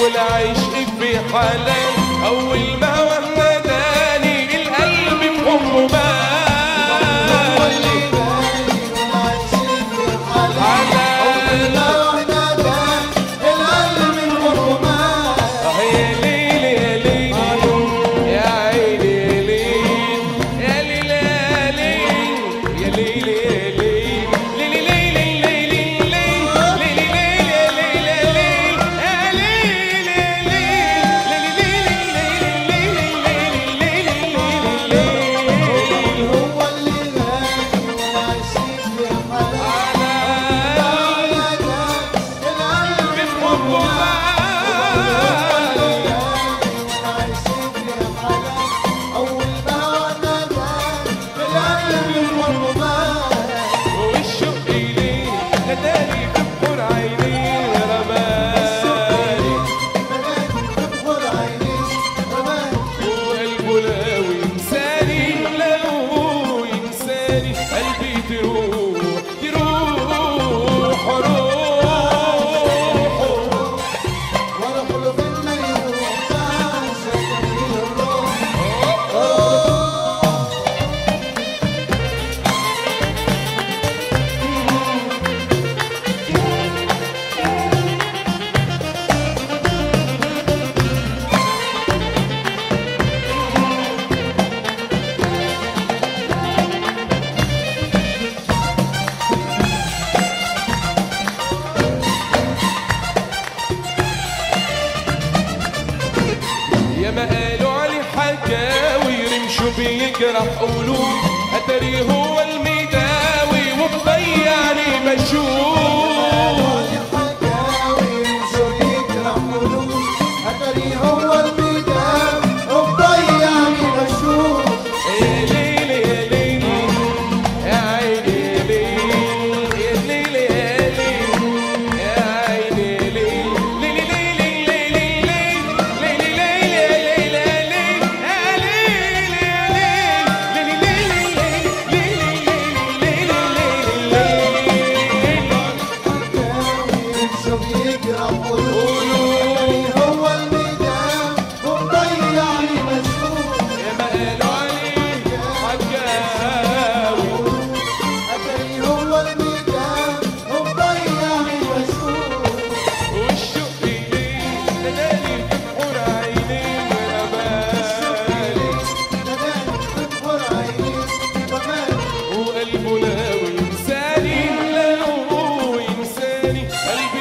والعشق في حلال اول ما وهداني القلب بحبه بالي آه يا ليل يا ليل يا عيني يا ليل يا ليل يا ليل يا ليل يا ليل ليل ليل ليل ليل ليل ليل يا ليل يا ليل يا ليل يا ليل ليل ليل ليل ليل ليل هو اللي غالي وعايشين في حلال القلب بحبه بالي عايشين في حلال أول ما ونادان القلب والرمان والشوق إليه ناداني ببحر عينيه رماني تدخل عيني رمان وقلبه لو ينساني لو ينساني قلبي تروح تروح روحه وأنا كله في الميوم عشان الروح يا ما قالوا علي حكاوي رمشوا بيجرح قلوب اتاري هو المداوي ومضيعني مشوق حكاوي شريك رحملوك أتري هو الميدان ومضيعني مشهور يا ليل يا ليل يا عيني يا ليل يا ليل يا ليل يا عيني يا ليل ليل ليل ليل ليل ليل ليل يا ليل يا ليل يا ليل يا ليل ليل ليل ليل ليل ليل ليل حكاوي شريك رحملوك هو الميدان ومضيعني مشهور يا ما قالوا عليه حكاوي أتري هو الميدان ومضيعني مشهور والشوق ليه ناداني بحور عينيه رماني تدخل عيني رمان وقلبه لو ينساني لو ينساني قلبي